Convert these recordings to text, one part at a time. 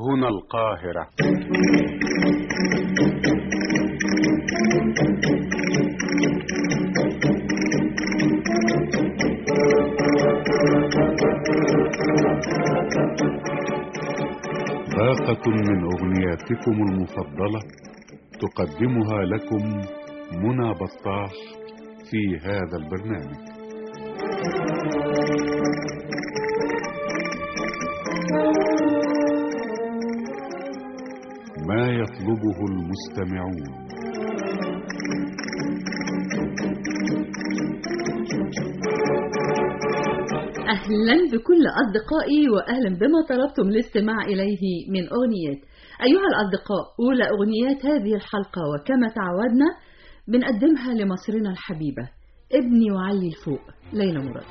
هنا القاهرة باقة من أغنياتكم المفضلة تقدمها لكم منى بطاح في هذا البرنامج ما يطلبه المستمعون أهلا بكل أصدقائي وأهلا بما طلبتم الاستماع إليه من أغنيات أيها الأصدقاء أولى أغنيات هذه الحلقة وكما تعودنا بنقدمها لمصرنا الحبيبة ابني وعلي الفوق ليلى مراد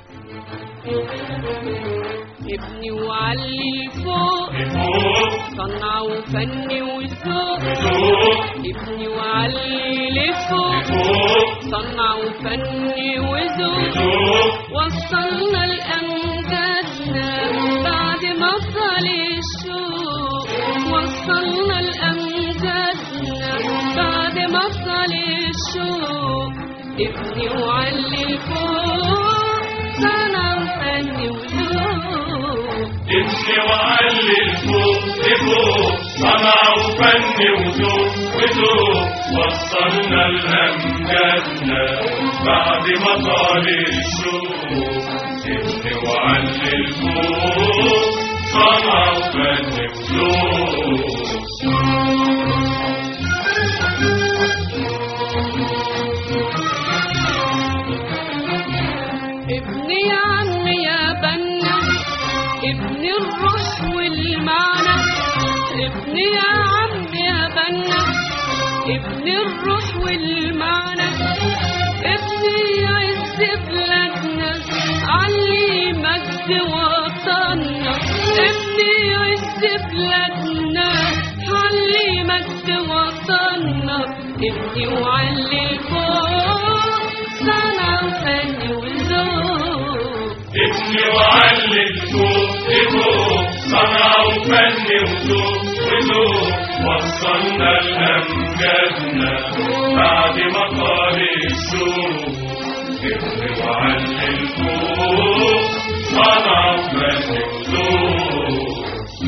ابني وعلي الفوق صنع وفن وذوق ابني وعلي لفوق صنع وفن وذوق وصلنا لأمجادنا بعد ما طال الشوق وصلنا لأمجادنا بعد ما طال الشوق ابني وعلي الفوق صنع وفن وذوق ابني وعلي الفوق لفوق صنع وفن وذوق وذوق وصلنا لأمجادنا بعد ما طال الشوق ابني وعلي الفوق صنع وفن وذوق ابني يا عم يا بنا ابني الروح والمعنى ابني يا عم يا بنا ابني الروح والمعنى ابني عز بلادنا علي مجد وطننا ابني عز بلادنا علي مجد وطننا ابني وعلي الفوق صنع فن وذوق ابني وعلي الفوق لفوق صنع وفن وذوق وذوق وصلنا لأمجادنا بعد ما طال الشوق ابني وعلي الفوق صنع وفن وذوق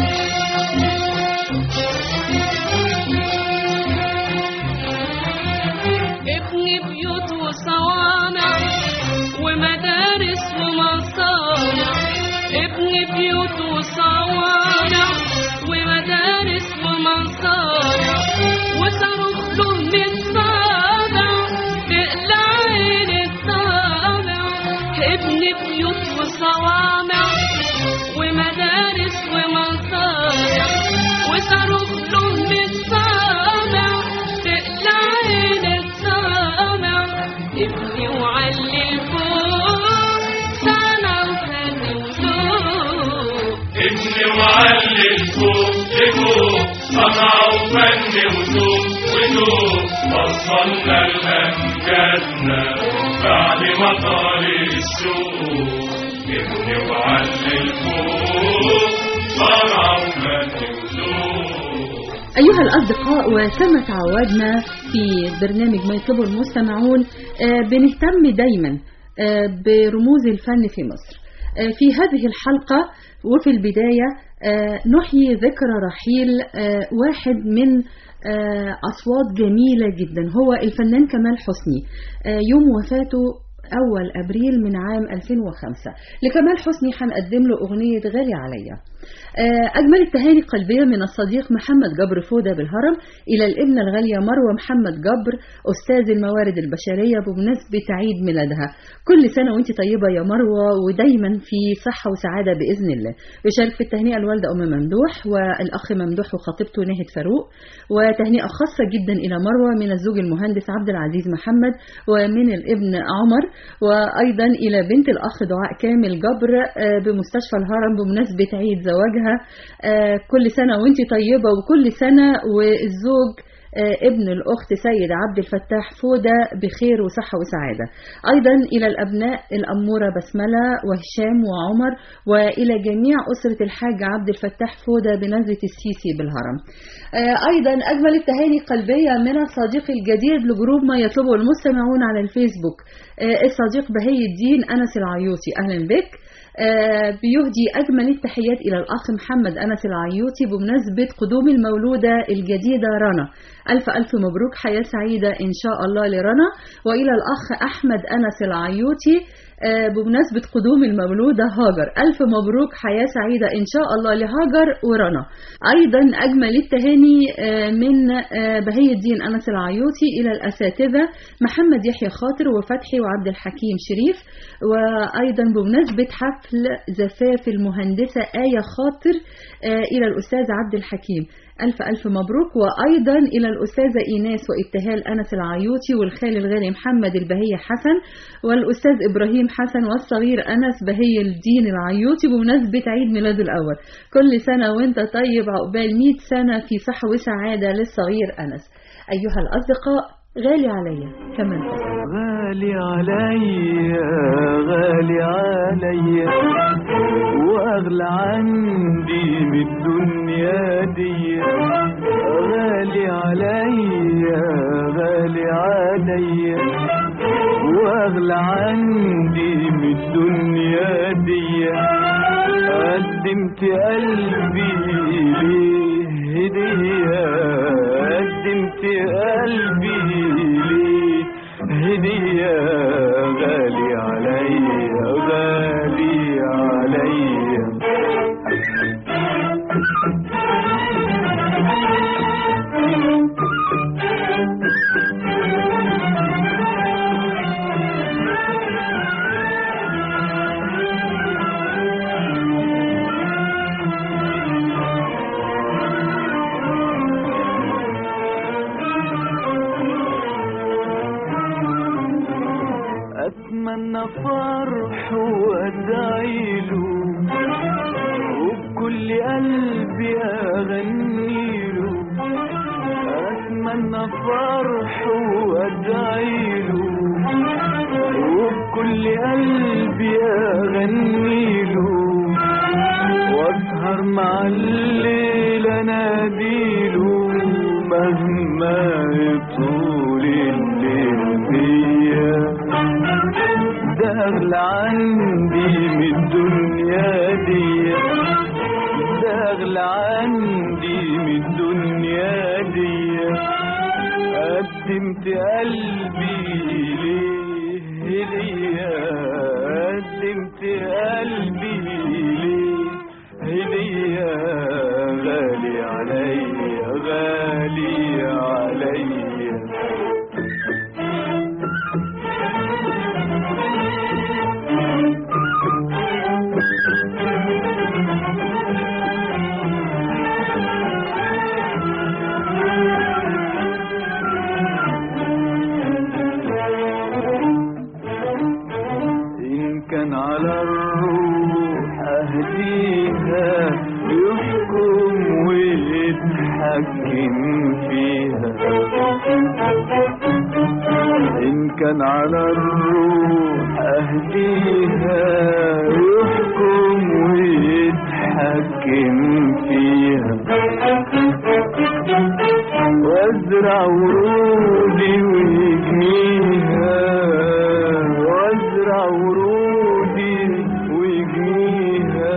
ابني بيوت وصوامع ومدارس ومصانع ابني بيوت وصوامع ومدارس ومصانع وصاروخ له من صابع تقلع عين الطابع ابني بيوت وصوامع ومدارس ومصانع وصاروخ له من صابع تقلع عين الطابع ابني وعلي الفوق صنع وفن وذوق ابني وعلي الفوق لفوق صنع وفن وذوق وذوق وصلنا لأمجادنا بعد ما طال الشوق ابني وعلي الفوق صنع وفن وذوق أيها الأصدقاء وكما تعودنا في برنامج ما يطلبه المستمعون آه، بنهتم دايما آه، برموز الفن في مصر آه، في هذه الحلقة وفي البداية آه، نحيي ذكرى رحيل آه، واحد من آه، أصوات جميلة جدا هو الفنان كمال حسني آه، يوم وفاته أول أبريل من عام 2005 لكمال حسني هنقدم له أغنية غالي عليا آه، أجمل التهاني القلبية من الصديق محمد جبر فودة بالهرم إلى الابنة الغالية مروة محمد جبر أستاذ الموارد البشرية بمناسبة عيد ميلادها كل سنة وانت طيبة يا مروة ودايما في صحة وسعادة بإذن الله يشارك في التهنئة الوالدة أم ممدوح والأخ ممدوح وخطيبته ناهد فاروق وتهنئة خاصة جدا إلى مروة من الزوج المهندس عبد العزيز محمد ومن الابن عمر وأيضا إلى بنت الأخ دعاء كامل جبر آه، بمستشفى الهرم بمناسبة عيد زواجها آه، كل سنة وانت طيبة وكل سنة والزوج آه، ابن الأخت سيد عبد الفتاح فودة بخير وصحة وسعادة أيضا إلى الأبناء الأمورة بسملة وهشام وعمر وإلى جميع أسرة الحاج عبد الفتاح فودة بنزلة السيسي بالهرم آه، أيضا أجمل التهاني قلبية من الصديق الجديد لجروب ما يطلبه المستمعون على الفيسبوك آه، الصديق بهي الدين أنس العيوطي أهلا بك آه، بيهدي أجمل التحيات إلى الأخ محمد أنس العيوطي بمناسبة قدوم المولودة الجديدة رنا ألف ألف مبروك حياة سعيدة إن شاء الله لرنا وإلى الأخ أحمد أنس العيوطي آه، بمناسبة قدوم المولودة هاجر ألف مبروك حياة سعيدة إن شاء الله لهاجر ورنا أيضا أجمل التهاني آه، من آه، بهي الدين أنس العيوطي إلى الأساتذة محمد يحيى خاطر وفتحي وعبد الحكيم شريف وأيضا بمناسبة حفل زفاف المهندسة آية خاطر آه، إلى الأستاذ عبد الحكيم ألف ألف مبروك وأيضا إلى الأستاذة إيناس وابتهال أنس العيوطي والخال الغالي محمد البهية حسن والأستاذ إبراهيم حسن والصغير أنس بهي الدين العيوطي بمناسبة عيد ميلاده الأول كل سنة وأنت طيب عقبال 100 سنة في صحة وسعادة للصغير أنس أيها الأصدقاء غالي عليا كمان غالي عليا غالي عليا واغلى عندي من الدنيا دي غالي عليا غالي عليا واغلى عندي من الدنيا دي قدمت قلبي ليه هدية قدمت قلبي ليه هدية غالي عليا غالي عليا اتمنى فرح وادعي له وبكل قلبي اغني له اتمنى فرح وادعي له وبكل قلبي اغني له واسهر مع الليل اناديله مهما يطول الليل بيا ده اغلى عندي من الدنيا دي ده اغلى عندي من الدنيا دي قدمت قلبي ليه هدية قدمت قلبي ليه هدية غالي عليا غالي عليا إن كان على الروح أهديها يحكم ويتحكم فيها إن كان على الروح أهديها يحكم ويتحكم فيها وازرع ورودي ويجنيها وازرع ورودي ويجنيها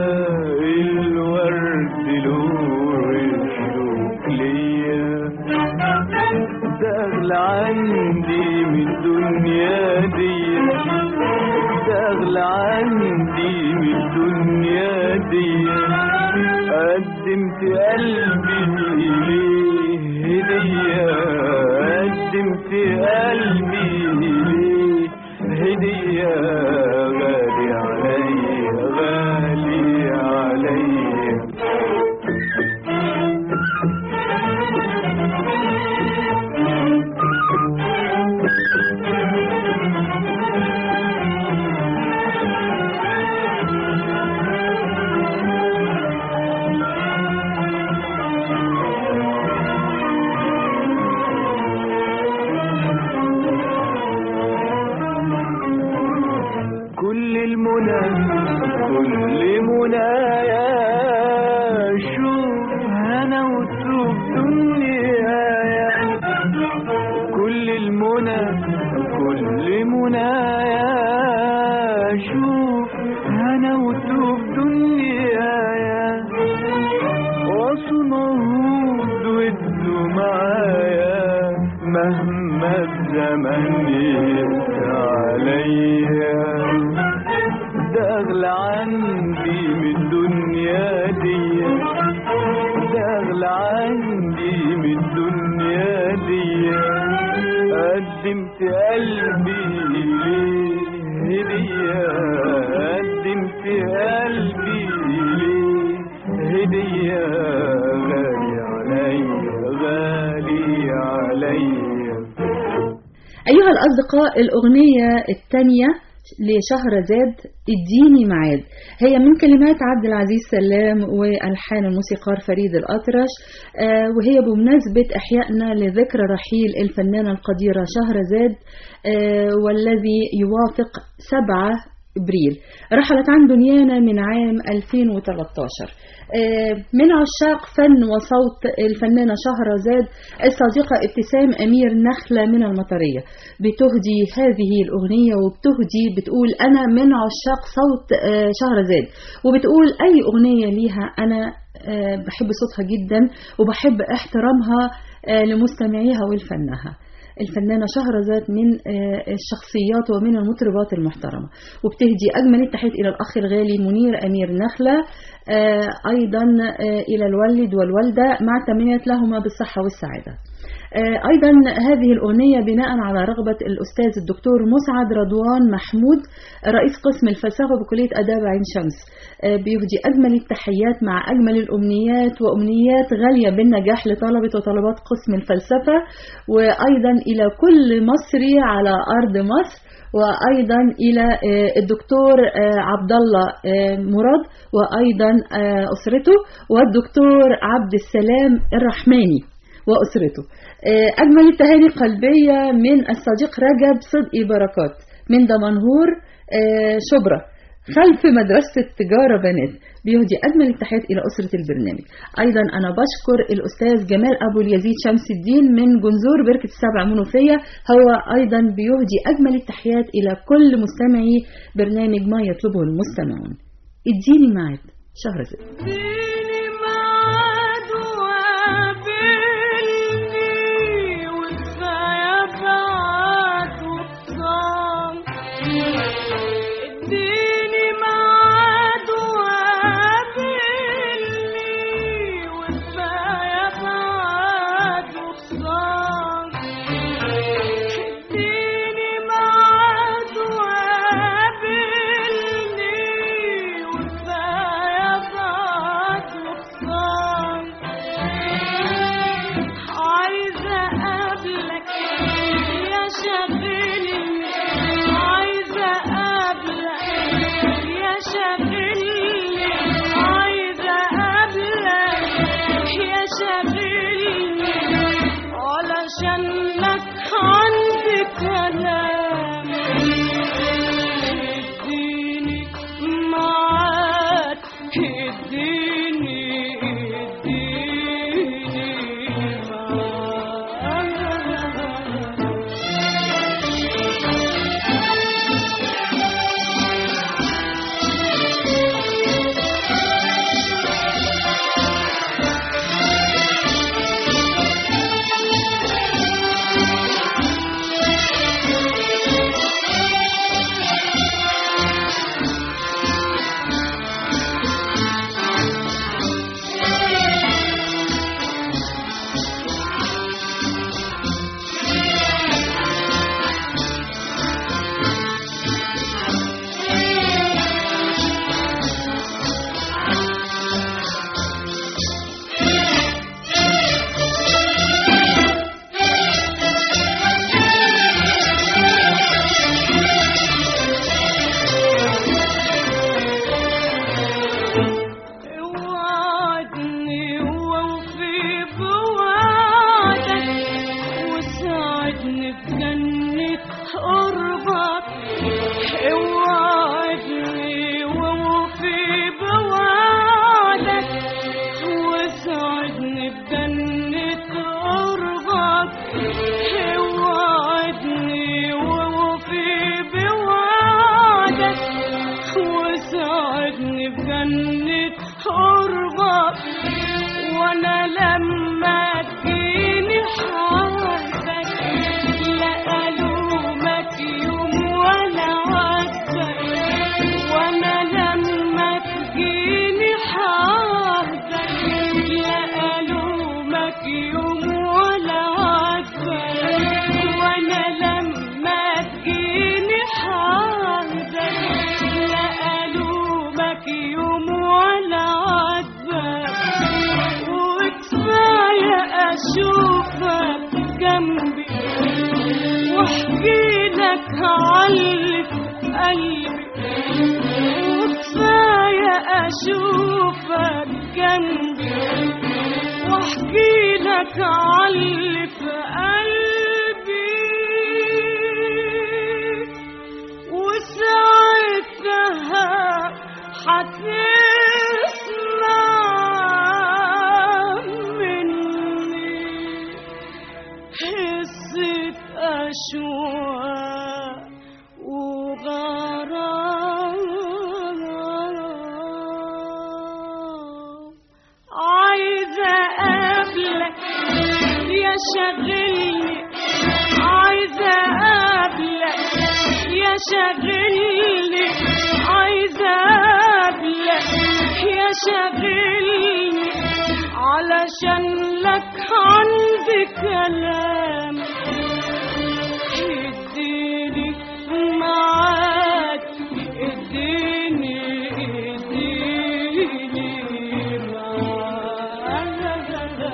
الورد له يشوف ليا ده اغلى عندي من الدنيا دي ده اغلى عندي من الدنيا دي قدمت قلبي ليه هدية قدمت قلبي ليه هدية غالي عليا غالي عليا وتوب دنيايا كل المنى كل منايا شوف هنا وتوب دنيايا وصنعود ودوا معايا مهما الزمن يقسى عليا ده اغلى عندي من الدنيا دي ده اغلى عندي من الدنيا دي قدمت قلبي ليه هدية قدمت قلبي ليه هدية غالي عليا غالي عليا أيها الأصدقاء الأغنية الثانية لشهرزاد اديني ميعاد هي من كلمات عبد العزيز سلام والحان الموسيقار فريد الأطرش آه، وهي بمناسبة إحيائنا لذكرى رحيل الفنانة القديرة شهرزاد آه، والذي يوافق 7 ابريل رحلت عن دنيانا من عام 2013 آه، من عشاق فن وصوت الفنانة شهرزاد الصديقة ابتسام أمير نخلة من المطرية بتهدي هذه الأغنية وبتهدي بتقول أنا من عشاق صوت آه، شهرزاد وبتقول أي أغنية ليها أنا آه، بحب صوتها جدا وبحب احترامها آه، لمستمعيها ولفنها الفنانة شهرزاد من آه، الشخصيات ومن المطربات المحترمة وبتهدي أجمل التحيات إلى الأخ الغالي منير أمير نخلة آه، أيضا آه، إلى الوالد والوالدة مع التمنيات لهما بالصحة والسعادة آه، أيضا هذه الأغنية بناء على رغبة الأستاذ الدكتور مسعد رضوان محمود رئيس قسم الفلسفة بكلية آداب عين شمس آه، بيهدي أجمل التحيات مع أجمل الأمنيات وأمنيات غالية بالنجاح لطلبة وطلبات قسم الفلسفة وأيضا إلى كل مصري على أرض مصر وايضا الى آه، الدكتور آه، عبد الله آه، مراد وايضا آه، اسرته والدكتور عبد السلام الرحماني واسرته آه، اجمل التهاني قلبيه من الصديق رجب صدقي بركات من دمنهور آه، شبرا خلف مدرسة تجارة بنات بيهدي أجمل التحيات إلى أسرة البرنامج أيضا أنا بشكر الأستاذ جمال أبو اليزيد شمس الدين من جنزور بركة السبع منوفية هو أيضا بيهدي أجمل التحيات إلى كل مستمعي برنامج ما يطلبه المستمعون اديني معاد شهرزاد اديني ميعاد وقابلني وكفاية بعد وخصام اديني ميعاد وقابلني وكفاية بعد وخصام اديني ميعاد وقابلني وكفاية بعد وخصام عايزة أقابلك يا شاغلني عايزة أقابلك يا شاغلني عايزة أقابلك يا شاغلني علشانك عندي كلام اديني معاك اديني اديني معاك حاجتك لا ألومك يوم ولا عاتبك وانا لما تجيني حاجتك لا ألومك يوم ولا عاتبك وانا لما تجيني حاجتك لا ألومك يوم ولا عاتبك وكفاية أشوفك جنبي واحكي لك عاللي في قلبي وكفاية أشوفك جنبي واحكي لك عاللي في قلبي وساعتها هتسمع مني حسة أشواق وغرام عايزة أقابلك يا شاغلني عايزة أقابلك يا شاغلني عايزة أقابلك يا شاغلني علشان لك عندي كلام اديني معاك اديني اديني معاك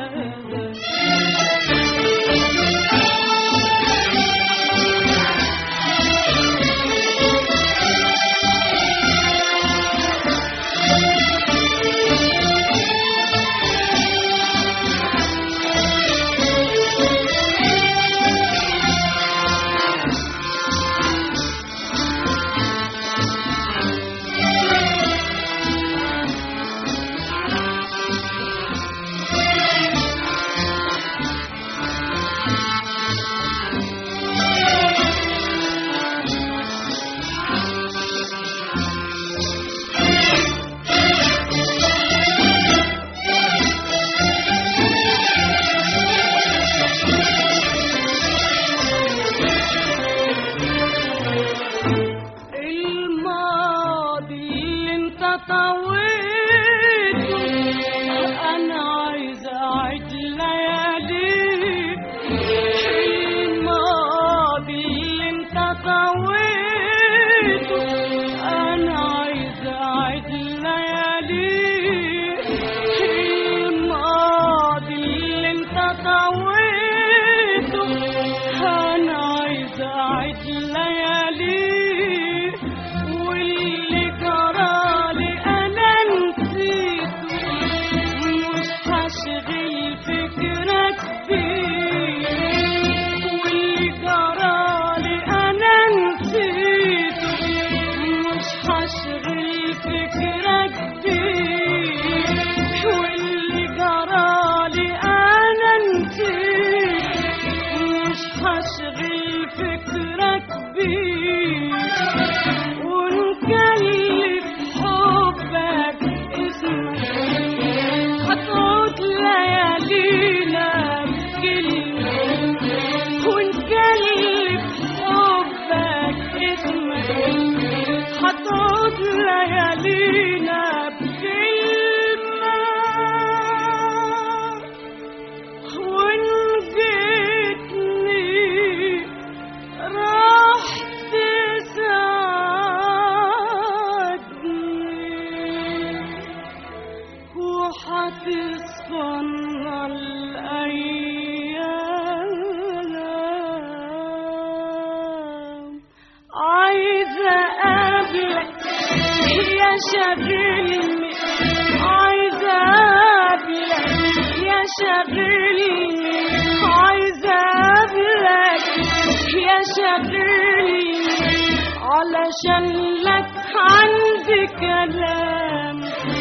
الماضي اللي انت طويته انا عايزه اعيد لياليك الماضي اللي انت طويته انا عايزه اعيد لياليك الماضي اللي انت طويته انا عايزه اعيد لياليك واللي جرالي انا نسيته مش هشغل فكرك بيه واللي جرالي انا نسيته مش هشغل فكرك بيه واللي جرالي انا نسيته مش هشغل فكرك بيه ونكلف حبك اسمك هتعود ليالينا بكلمة ونكلف حبك اسمك هتعود ليالينا بكلمة وإن جيتني راح تساعدني وحتصفن الأيام عايزة أقابلك يا شاغلني عايزة أقابلك يا شاغلني عايزة أقابلك يا شاغلني علشان لك عندي كلام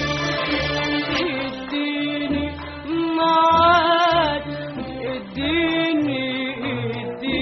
اديني معاك اديني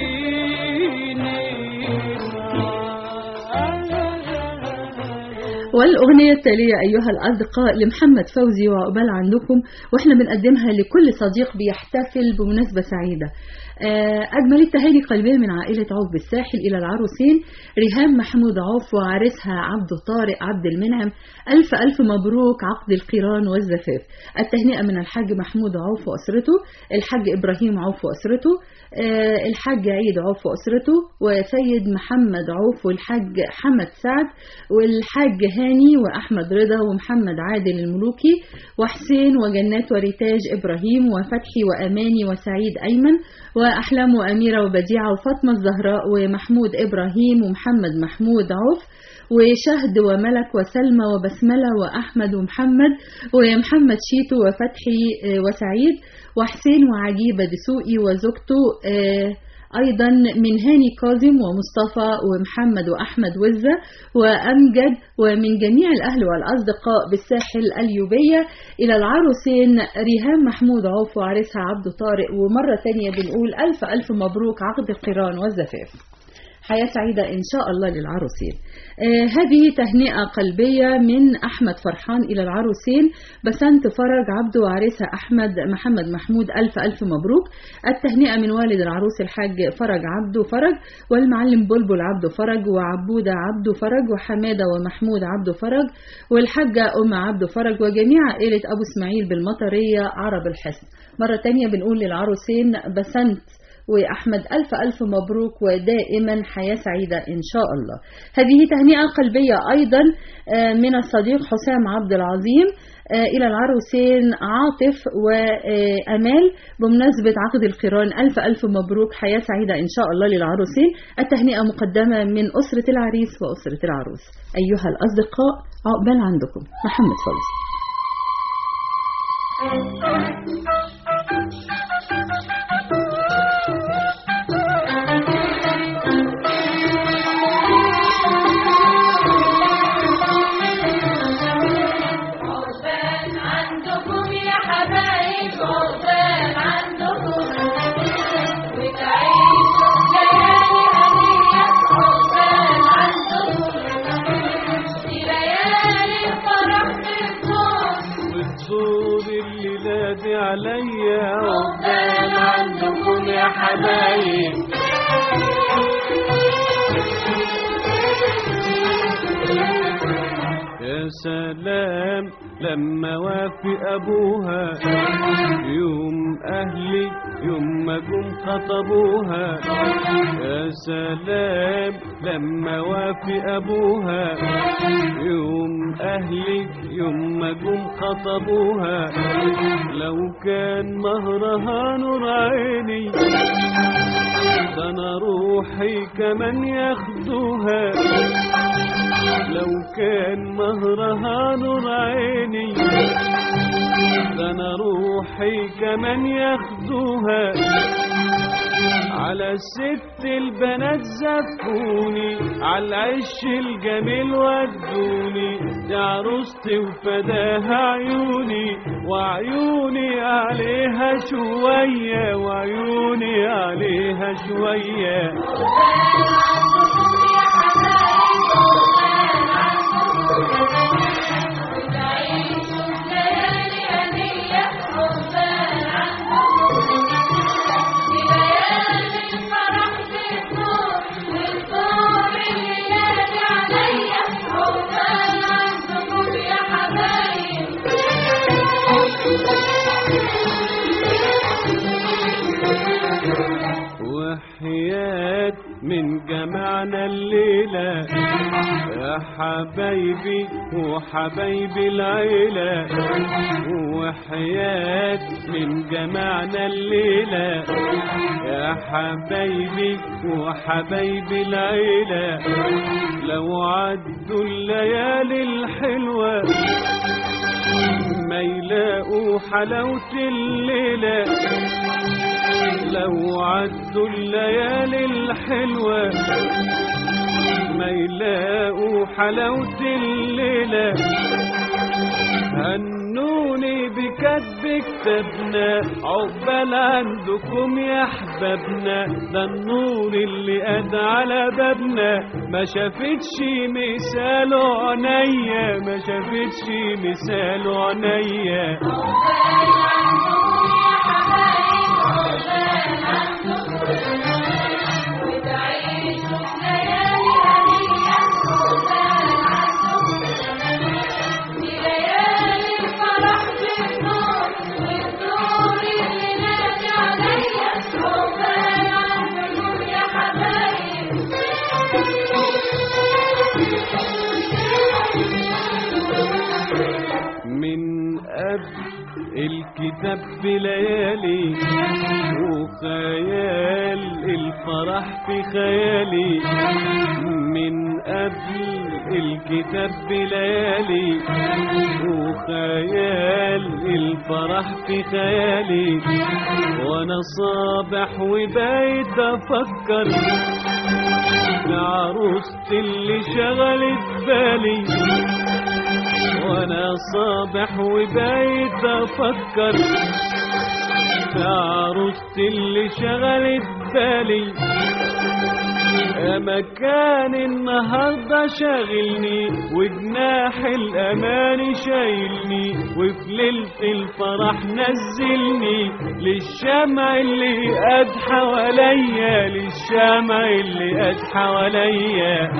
اديني معاك والأغنية التالية أيها الأصدقاء لمحمد فوزي وعقبال عندكم وإحنا بنقدمها لكل صديق بيحتفل بمناسبة سعيدة آه، أجمل التهاني قلبية من عائلة عوف بالساحل إلى العروسين ريهام محمود عوف وعريسها عبد طارق عبد المنعم ألف ألف مبروك عقد القيران والزفاف التهنئة من الحاج محمود عوف وأسرته الحاج إبراهيم عوف وأسرته آه، الحاج عيد عوف وأسرته وسيد محمد عوف والحاج حمد سعد والحاج هاني وأحمد رضا ومحمد عادل الملوكي وحسين وجنات وريتاج إبراهيم وفتحي وأماني وسعيد أيمن وأحلام وأميرة وبديعة وفاطمة الزهراء ومحمود إبراهيم ومحمد محمود عوف وشهد وملك وسلمى وبسملة وأحمد ومحمد ومحمد شيتو وفتحي آه، وسعيد وحسين وعجيبة دسوقي وزوجته آه، أيضا من هاني كاظم ومصطفى ومحمد وأحمد وزة وأمجد ومن جميع الأهل والأصدقاء بالساحل اليوبية إلى العروسين ريهام محمود عوف وعريسها عبد طارق ومرة تانية بنقول ألف ألف مبروك عقد القران والزفاف حياة سعيدة إن شاء الله للعروسين آه هذه تهنئة قلبية من أحمد فرحان إلى العروسين بسنت فرج عبد وعريسها أحمد محمد محمود ألف ألف مبروك التهنئة من والد العروس الحاج فرج عبد فرج والمعلم بلبل عبد فرج وعبودة عبد فرج وحمادة ومحمود عبد فرج والحاجة أم عبد فرج وجميع عائلة أبو إسماعيل بالمطرية عرب الحسن مرة تانية بنقول للعروسين بسنت وأحمد ألف ألف مبروك ودائما حياة سعيدة إن شاء الله هذه تهنئة قلبية أيضا آه، من الصديق حسام عبد العظيم آه، إلى العروسين عاطف وأمال بمناسبة عقد القران ألف ألف مبروك حياة سعيدة إن شاء الله للعروسين التهنئة مقدمة من أسرة العريس وأسرة العروس أيها الأصدقاء عقبال عندكم محمد فوزي عقبال عندكم يا حبايب عقبال عندكم وتعيشوا ليالي هنية عقبال عندكم دي ليالي الفرح بالكون وتزور الليلة دي عليا عقبال عندكم يا حبايب يا سلام لما وافق ابوها يوم اهلي يوم ما جم خطبوها يا سلام لما وافق ابوها يوم اهلي يوم ما جم خطبوها لو كان مهرها نور عيني ده انا روحي كمان ياخدوها لو كان مهرها نور عيني ده انا روحي كمان ياخدوها على ست البنات زفوني على العش الجميل ودوني دي عروستي وفداها عيوني وعيوني عليها شوية وعيوني عليها شوية وتعيشوا ليالي هنية عقبال عندكم دي ليالي الفرح بالكون والكون الليالي عليا عقبال عندكم يا حبايب وحياة من جمعنا الليلة يا حبايبي وحبايبي العيلة وحياة من جمعنا الليلة يا حبايبي وحبايبي العيلة لو عدوا الليالي الحلوة ما يلاقوا حلاوة الليلة لو عدوا الليالي الحلوة ما يلاقوا حلاوة الليلة هنوا ظنوني بكتب كتابنا عقبال عندكم يا احبابنا ده النور اللي قد على بابنا ما شافتش مثاله عينيا ما شافتش مثاله عينيا من قبل الكتاب بليالي وخيال الفرح في خيالي من قبل الكتاب بليالي وخيال الفرح في خيالي وانا صابح وبايت افكر في عروستي اللي شغلت بالي وانا صابح وبايت افكر في عروستي اللي شغلت بالي مكان النهارده شاغلني وجناح الامان شايلني وفي ليله الفرح نزلني للشمع اللي قد حواليا للشمع اللي قد حواليا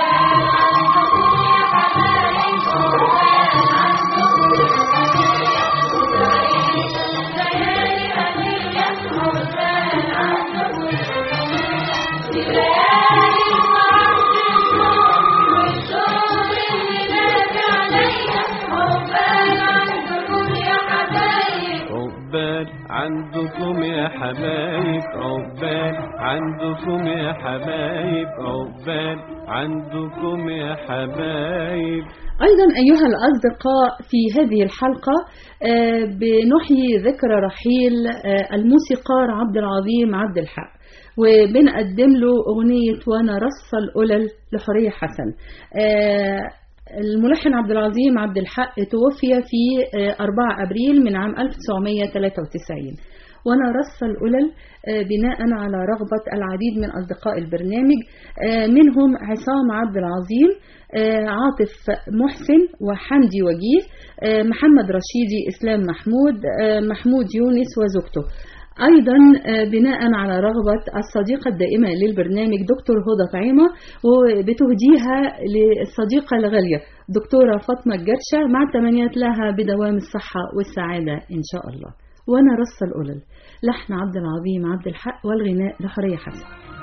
عقبال عندكم يا حبايب عقبال عندكم يا حبايب عقبال عندكم يا حبايب أيضا أيها الأصدقاء في هذه الحلقة آه، بنحيي ذكرى رحيل آه، الموسيقار عبد العظيم عبد الحق وبنقدم له أغنية وأنا رص القلل لحورية حسن آه، الملحن عبد العظيم عبد الحق توفي في آه، 4 أبريل من عام 1993 وأنا رص القلل آه، بناء على رغبة العديد من أصدقاء البرنامج آه، منهم عصام عبد العظيم آه، عاطف محسن وحمدي وجيه آه، محمد رشيدي إسلام محمود آه، محمود يونس وزوجته أيضا آه، بناء على رغبة الصديقة الدائمة للبرنامج دكتور هدى طعيمة وبتهديها للصديقة الغالية دكتورة فاطمة الجرشة مع تمنيات لها بدوام الصحة والسعادة إن شاء الله وأنا رص القلل لحن عبد العظيم عبد الحق والغناء لحورية حسن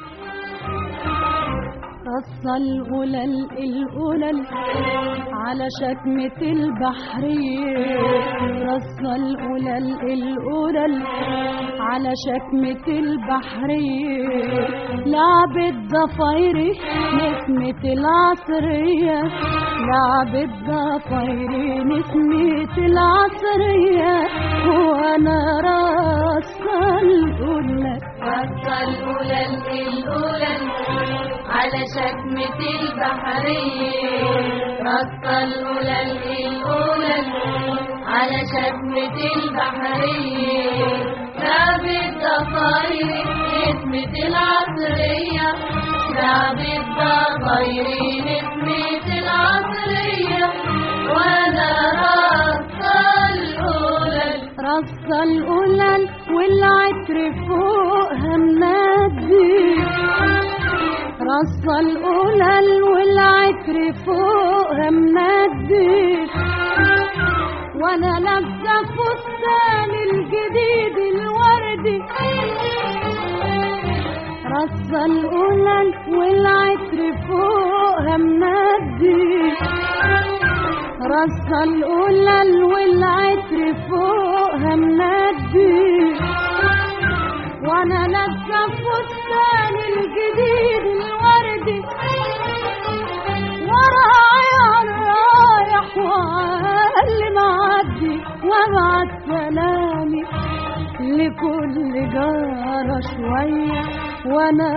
رص القلل القلل على شكمة البحرية رص القلل القلل على شكمة البحرية لعبة ضفايري نسمة العصرية لعبة ضفايري نسمة العصرية وانا رص القلل رص القلل القلل على شكمة البحرية رص القلل القلل على شكمة البحرية لعب الضفاير نسمة العصرية لعب الضفاير نسمة العصرية وانا رص القلل رص القلل والعطر فوقها منادي رص القلل والعطر فوقها منادي وانا لابسه فستان الجديد الوردي رص القلل والعطر فوقها منادي رص القلل والعطر فوقها منادي وانا لابسه فستان الجديد الوردي ورايا رايح وعلي معدي وابعت سلامي لكل جارة شوية وانا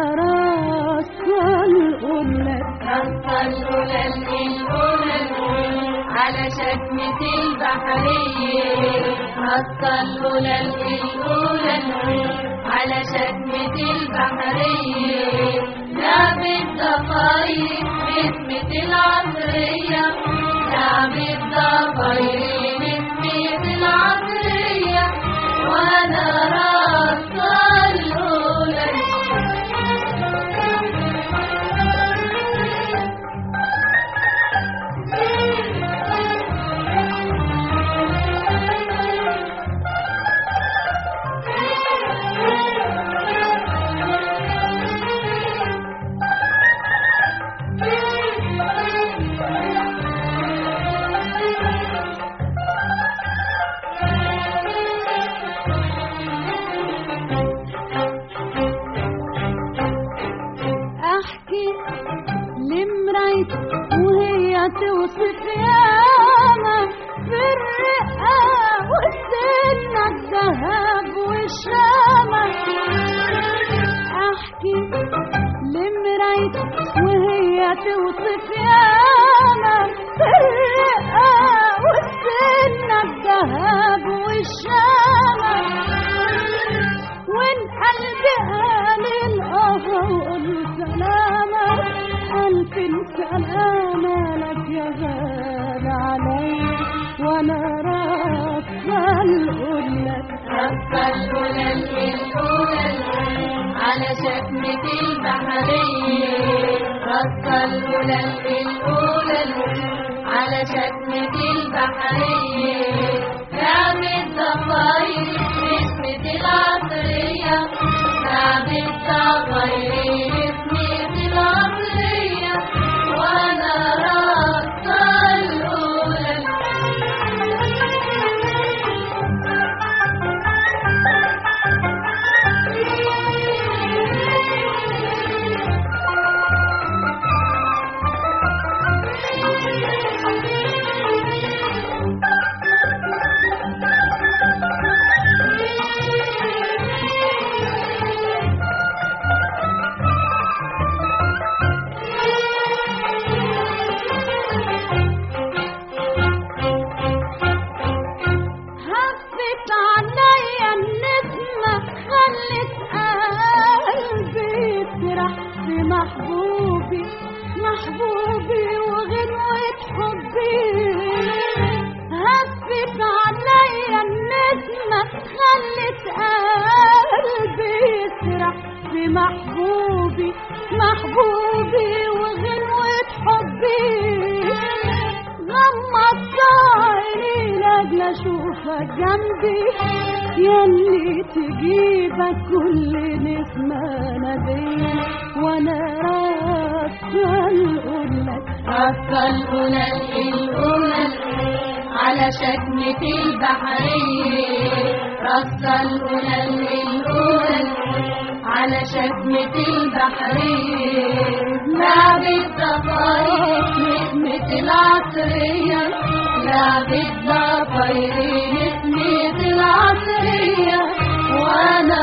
راس القلة رص القلل القلل على شكمة البحرية رصة الأولى الأولى على شكمة البحرية لعب الضفاير باسمة العصرية لعب الضفاير باسمة العصرية وأنا رصة الأولى احكي لمرايت وهي توصف ياما في الرقة والسنة الذهب والشامة احكي لمرايت وهي توصف ياما في الرقة والسنة الذهب والشامة وان قلبي قال القهوة وقول سلامة ألف سلامة لك يا غالي عليا وأنا راسة القلة رصة الأولى الأولى على شكمة البحرية رصة الأولى الأولى على شكمة البحرية لعب الضفاير باسمة العصرية لعب الضفاير باسمة العصرية وأنا رصة الأولى هفت عليا النسمة خلت قلبي يسرح بمحبوبي محبوبي وغنوة حبي هفت عليا النسمة خلت قلبي يسرح بمحبوبي محبوبي وغنوة حبي غمضت عيني لاجل اشوفك جنبي ياللي تجيبك كل نسمة نبي وانا راسة القلة رصة الأولى الأولى على شكمة البحرية رصة الأولى الأولى على شكمة البحرية لعب الضفاير نسمة العصرية لعب الضفاير نسمة العصرية وأنا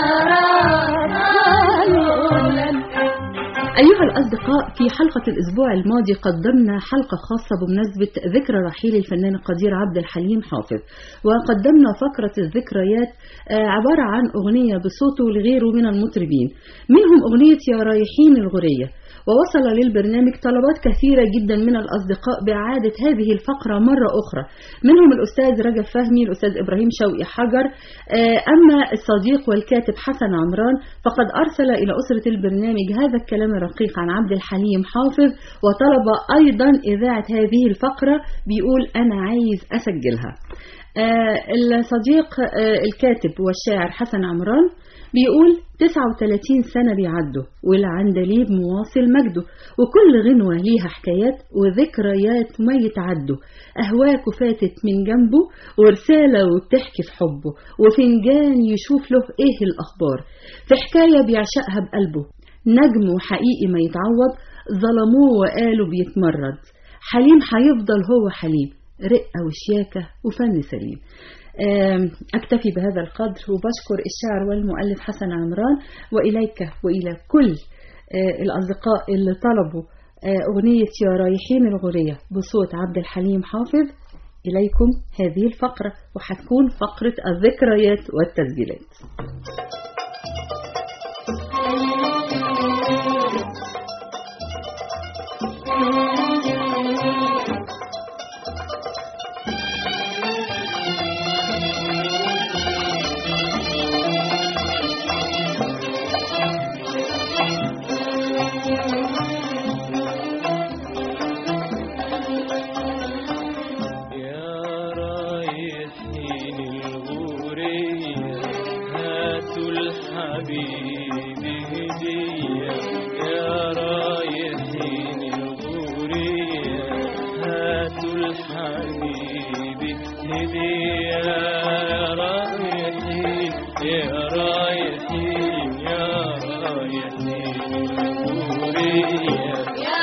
راسة الأولى أيها الأصدقاء في حلقة الأسبوع الماضي قدمنا حلقة خاصة بمناسبة ذكرى رحيل الفنان القدير عبد الحليم حافظ وقدمنا فقرة الذكريات آه، عبارة عن أغنية بصوته لغيره من المطربين منهم أغنية يا رايحين الغرية ووصل للبرنامج طلبات كثيرة جدا من الأصدقاء بإعادة هذه الفقرة مرة أخرى منهم الأستاذ رجب فهمي الأستاذ إبراهيم شوقي حجر آه، أما الصديق والكاتب حسن عمران فقد أرسل إلى أسرة البرنامج هذا الكلام الرقيق عن عبد الحليم حافظ وطلب أيضا إذاعة هذه الفقرة بيقول أنا عايز أسجلها آه، الصديق آه، الكاتب والشاعر حسن عمران بيقول 39 سنة بيعدوا والعندليب مواصل مجده وكل غنوة ليها حكايات وذكريات ما يتعدوا أهواك فاتت من جنبه ورسالة وبتحكي في حبه وفنجان يشوف له إيه الأخبار في حكاية بيعشقها بقلبه نجم وحقيقي ما يتعوض ظلموه وقالوا بيتمرد حليم هيفضل هو حليم رقة وشياكة وفن سليم آم، أكتفي بهذا القدر وبشكر الشاعر والمؤلف حسن عمران وإليك وإلى كل آه، الأصدقاء اللي طلبوا آه، أغنية يا رايحين الغرية بصوت عبد الحليم حافظ إليكم هذه الفقرة وهتكون فقرة الذكريات والتسجيلات يا رايحين الغورية هاتوا الحبيب هدية يا رايحين الغورية هاتوا الحبيب هدية يا رايحين يا رايحين يا رايحين الغورية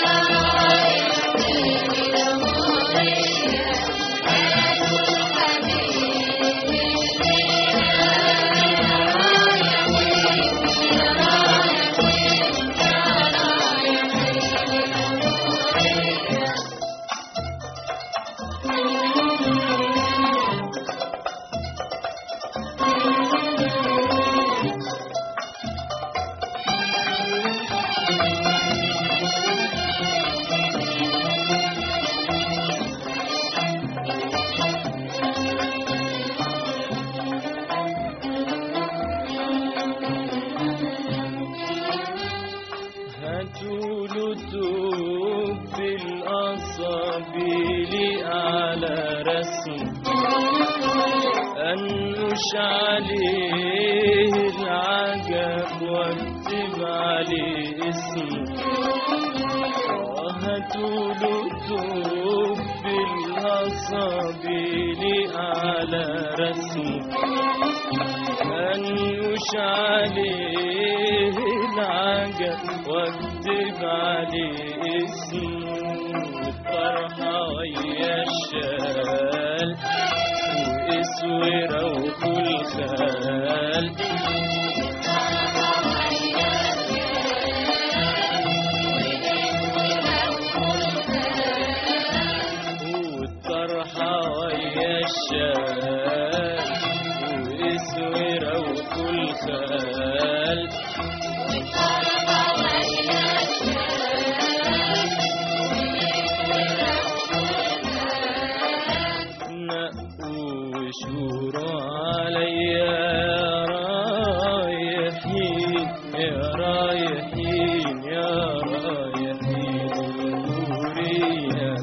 هاتوا لتوب بالأصابيل على رسم أنوش عليه العجب واكتب عليه اسم هاتوا لتوب بالأصابيل على رسم أنوش عليه العجب واكتب عليه اسمه الطرحة ويا الشال واسورة وكل خال والطرحة ويا الشال واسورة وكل خال نقوا وشوروا عليا يا رايحين يا رايحين يا رايحين الغورية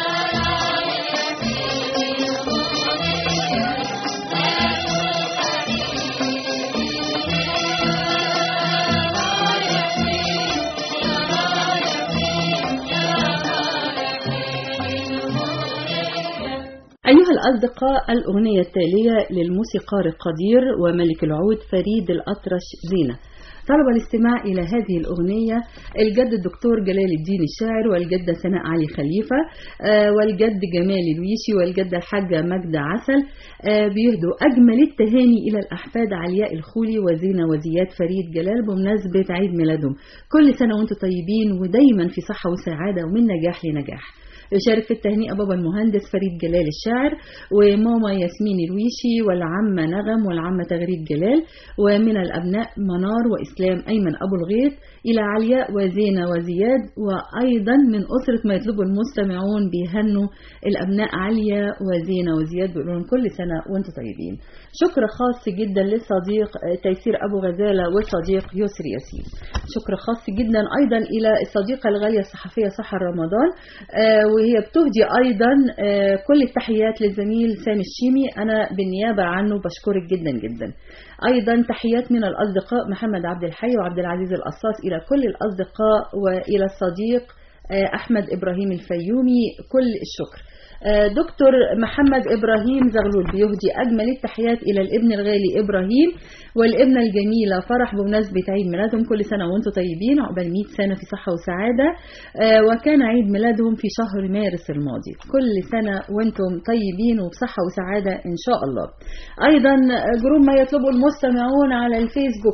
أيها الأصدقاء الأغنية التالية للموسيقار القدير وملك العود فريد الأطرش زينة طلب الاستماع إلى هذه الأغنية الجد الدكتور جلال الدين الشاعر والجدة سناء علي خليفة آه، والجد جمال الويشي والجدة الحاجة ماجدة عسل آه، بيهدوا أجمل التهاني إلى الأحفاد علياء الخولي وزينة وزياد فريد جلال بمناسبة عيد ميلادهم كل سنة وانتم طيبين ودايما في صحة وسعادة ومن نجاح لنجاح يشارك في التهنئة بابا المهندس فريد جلال الشاعر وماما ياسمين الويشي والعمة نغم والعمة تغريد جلال ومن الأبناء منار وإسلام أيمن أبو الغيث إلى علياء وزينة وزياد وأيضا من أسرة ما يطلبه المستمعون بيهنوا الأبناء عليا وزينة وزياد بيقولوا لهم كل سنة وانتم طيبين شكر خاص جدا للصديق تيسير أبو غزالة والصديق يسري ياسين شكر خاص جدا أيضا إلى الصديقة الغالية الصحفية سحر رمضان آه، وهي بتهدي أيضا آه، كل التحيات للزميل سامي الشيمي أنا بالنيابة عنه بشكرك جدا جدا أيضا تحيات من الأصدقاء محمد عبد الحي وعبد العزيز القصاص إلى كل الأصدقاء وإلى الصديق آه، أحمد إبراهيم الفيومي كل الشكر آه، دكتور محمد إبراهيم زغلول بيهدي أجمل التحيات إلى الابن الغالي إبراهيم والابنة الجميلة فرح بمناسبة عيد ميلادهم كل سنة وانتم طيبين عقبال 100 سنة في صحة وسعادة آه، وكان عيد ميلادهم في شهر مارس الماضي كل سنة وانتم طيبين وبصحة وسعادة إن شاء الله أيضا جروب ما يطلبه المستمعون على الفيسبوك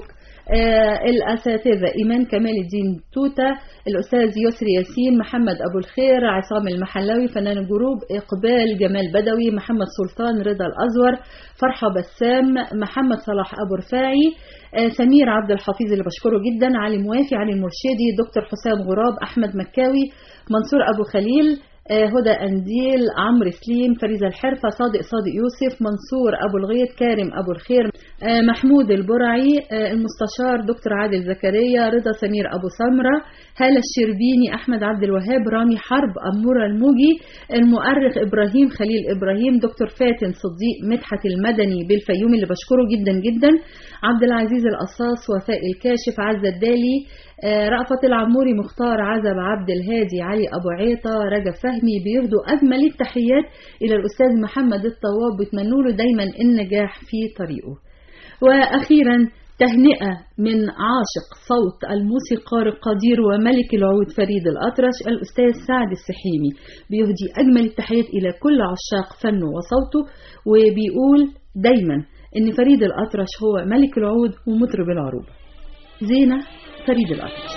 آه، الأساتذة إيمان كمال الدين توتة الأستاذ يسري ياسين محمد أبو الخير عصام المحلاوي فنان الجروب إقبال جمال بدوي محمد سلطان رضا الأزور فرحة بسام محمد صلاح أبو رفاعي آه، سمير عبد الحفيظ اللي بشكره جدا علي موافي علي المرشدي دكتور حسام غراب أحمد مكاوي منصور أبو خليل آه، هدى أنديل عمرو سليم فريزة الحرفة صادق صادق يوسف منصور أبو الغيط كارم أبو الخير آه، محمود البرعي آه، المستشار دكتور عادل زكريا رضا سمير أبو سمرة هالة الشربيني أحمد عبد الوهاب رامي حرب أمورة الموجي المؤرخ إبراهيم خليل إبراهيم دكتور فاتن صديق مدحت المدني بالفيوم اللي بشكره جدا جدا عبد العزيز القصاص وفاء الكاشف عزة الدالي آه، رأفت العموري مختار عزب عبد الهادي علي أبو عيطة رجب فهمي بيهدوا أجمل التحيات إلى الأستاذ محمد الطواب بيتمنوا له دايما النجاح في طريقه وأخيرا تهنئة من عاشق صوت الموسيقار القدير وملك العود فريد الأطرش الأستاذ سعد السحيمي بيهدي أجمل التحيات إلى كل عشاق فنه وصوته وبيقول دايما إن فريد الأطرش هو ملك العود ومطرب العروبة زينة فريد الأطرش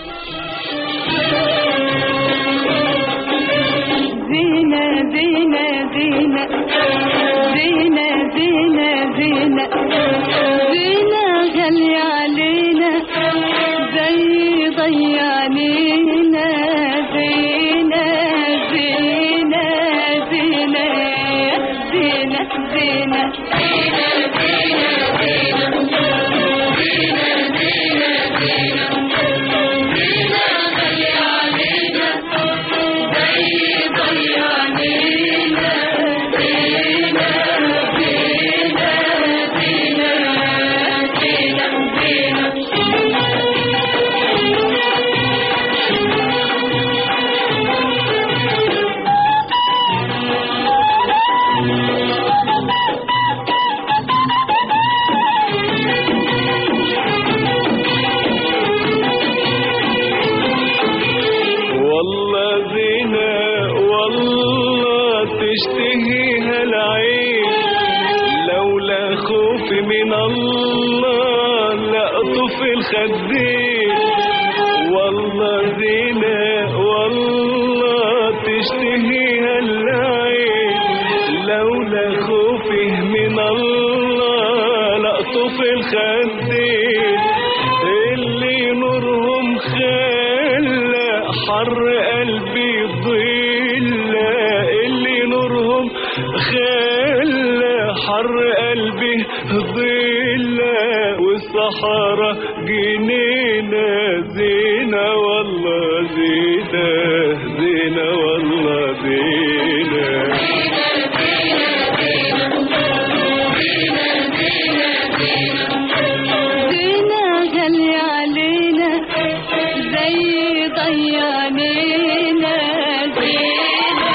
زينة زينة زينة زينة زينة زينة زينة غالية علينا زي ضيعنينا زينة زينة زينة زينة زينة والله زينة والله تشتهيها العين لولا خوفي من الله لأطف الخدين والله زينة والله تشتهيها العين لولا خوفي من الله لأطف الخدين اللي نورهم خلى حر قلبي ضل اللي نورهم خلى حر قلبي ضل والصحراء جنينة زينة والله زينة زينة والله زينة زينة غالية علينا زي ضيعنينا زينة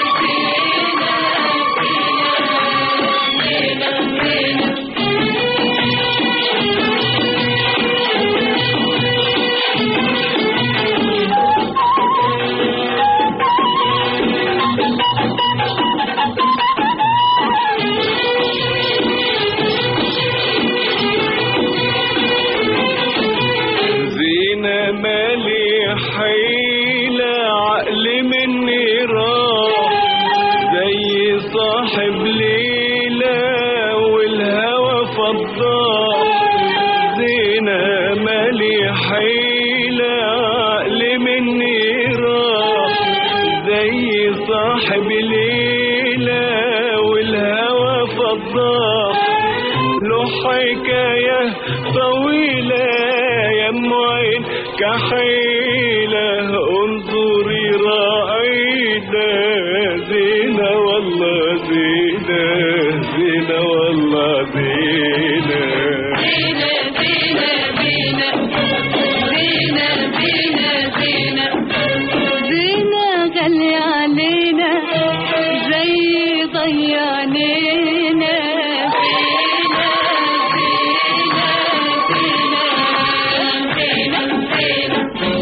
زينة مالي حيلة عقل مني راح زي صاحب ليلة والهوى فضاح زينة مالي حيلة عقل مني راح زي صاحب ليلة والهوى فضاح له حكاية طويلة يا ام عين كحيلة انظري راعينا زينة والله زينة زينة والله زينة زينة غالية علينا زي ضيعنينا زينة زينة زينة زينة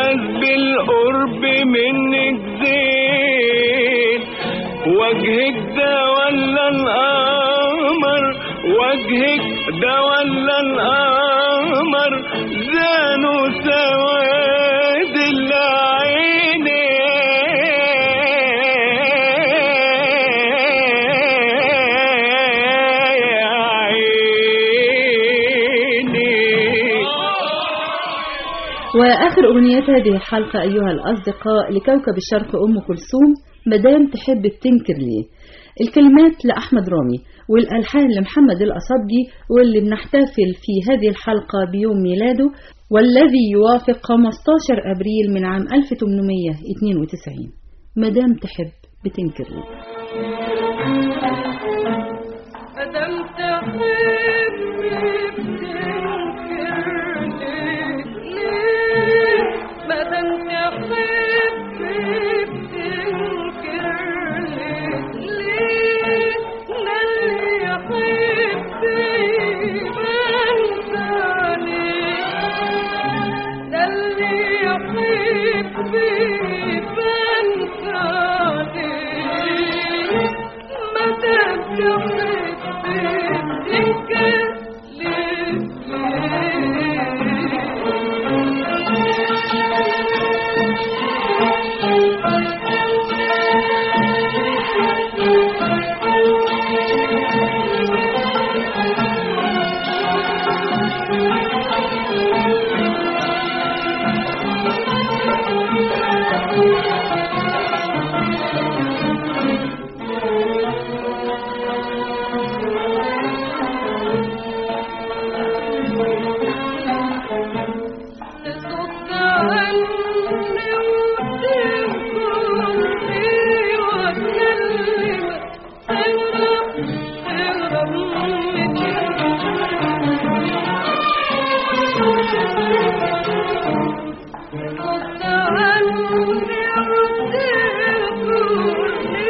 احساس بالقرب منك زين وجهك ده ولا القمر وجهك ده ولا القمر زانوا سواد العين يا عيني وآخر أغنيات هذه الحلقة أيها الأصدقاء لكوكب الشرق أم كلثوم مدام تحب بتنكر ليه الكلمات لأحمد رامي والألحان لمحمد الأصبجي واللي بنحتفل في هذه الحلقة بيوم ميلاده والذي يوافق 15 أبريل من عام 1892 مدام تحب بتنكر ليه مدام تحبي بتنكر ليه ليه مدام تحبي بتنكر ليه ليه ده اللي يحب يبان عليه ده اللي يحب يبان عليه مدام تحب تنكر ليه تصد عني وتنكرني وأكلمك تهرب تهرب مني تصد عني وتنكرني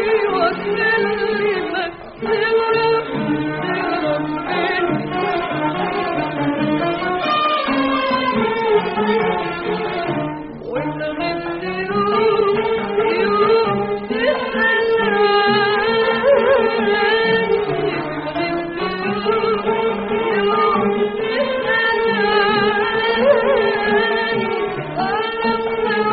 وأكلمك تهرب تهرب مني وانت غبت يوم يوم تسأل عني غبت يوم يوم تسأل عني أنا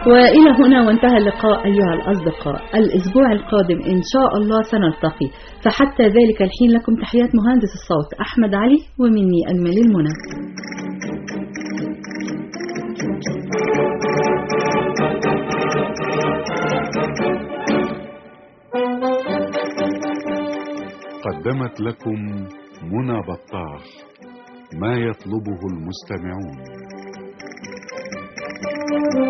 وإلى هنا وانتهى اللقاء أيها الأصدقاء الأسبوع القادم إن شاء الله سنلتقي فحتى ذلك الحين لكم تحيات مهندس الصوت أحمد علي ومني أجمل المنى قدمت لكم منى بطاح ما يطلبه المستمعون